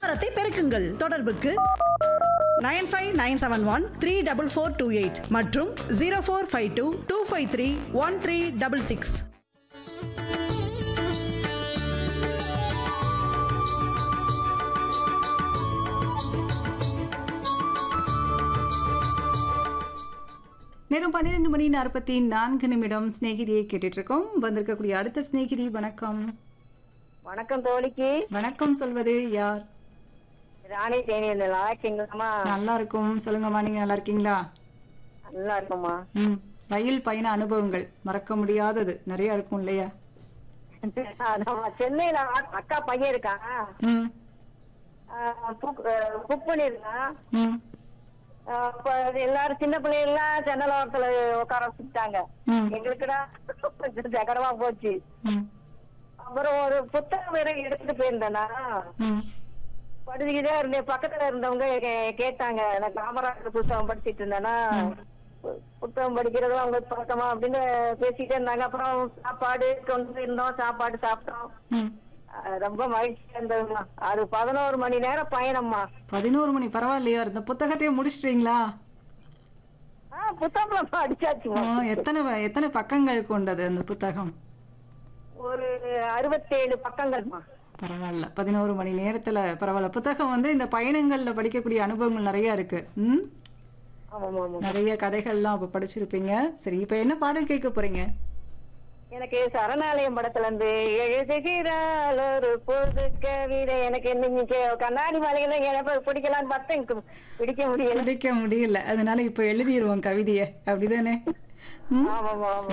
வாரத்தை பெருக்குங்கள் தொடர்புக்கு nine five nine seven one three double four two eight மற்றும் zero four five two two five three one three double six நேரம் பன்னிரெண்டு மணி நாற்பத்தி நான்கு நிமிடம் சிநேகிதியை கேட்டுட்டு இருக்கோம் வந்திருக்கக்கூடிய அடுத்த சிநேகிதி வணக்கம் வணக்கம் தோழிக்கு வணக்கம் சொல்வது யார் ராணி தேனி நல்லா இருக்கீங்களாம்மா நல்லா இருக்கும் சொல்லுங்கம்மா நீங்க நல்லா இருக்கீங்களா நல்லா இருக்கும்மா ம் ரயில் பயண அனுபவங்கள் மறக்க முடியாதது நிறைய இருக்கும் இல்லையா நம்ம சென்னையில அக்கா பையன் இருக்கான் ம் புக் பண்ணிருக்கான் ம் ஆஹ் அப்ப எல்லாரும் சின்ன பிள்ளைங்க எல்லாம் ஜன்னல் ஓரத்துல உட்கார வச்சுட்டாங்க ம் எங்களுக்குடா கொஞ்சம் ஜகரமா போச்சு ம் அப்புறம் ஒரு புத்தகம் வேற எடுத்துட்டு போயிருந்தேனா ம் படிச்சுக்கிட்டே இருந்தேன் பக்கத்துல இருந்தவங்க கே- கேட்டாங்க நான் காமராஜர் புத்தகம் படிச்சிட்டு இருந்தேன்னா பு- புத்தகம் படிக்கிறது அவங்க பழக்கமா அப்படின்னு பேசிட்டே இருந்தாங்க அப்புறம் சாப்பாடு கொண்டு போயிருந்தோம் சாப்பாடு சாப்பிட்டோம் ம் அஹ் ரொம்ப மகிழ்ச்சியா இருந்ததுமா அது பதினோரு மணி நேரம் பயணம்மா பதினோரு மணி பரவாயில்லையா இந்த புத்தகத்தையே முடிச்சிட்டீங்களா ஆஹ் புத்தகம் ஆ, அடிச்சாச்சுமா எத்தனை வ- எத்தனை பக்கங்கள் கொண்டது அந்த புத்தகம் ஒரு அறுபத்தேழு பக்கங்கள்மா பரவாயில்ல பதினோரு மணி நேரத்துல பரவாயில்ல புத்தகம் வந்து இந்த பயணங்கள்ல படிக்கக்கூடிய அனுபவங்கள் நிறைய இருக்கு ம் ஆமாமா ஆமா நிறைய கதைகள்லாம் அப்ப படிச்சிருப்பீங்க சரி இப்ப என்ன பாடல் கேட்க போறீங்க எனக்கு சரணாலயம் படத்துல இருந்து எழுதுகிறாள் ஒரு பொது கவிதை எனக்கு இன்னைக்கு கண்ணாடி மாளிகையில எனக்கு பிடிக்கலான்னு பார்த்தேன் எனக்கு பிடிக்க முடியல படிக்க முடியல அதனால இப்ப எழுதிருவோம் கவிதைய அப்படிதானே ம்? ஆமாமா ஆமா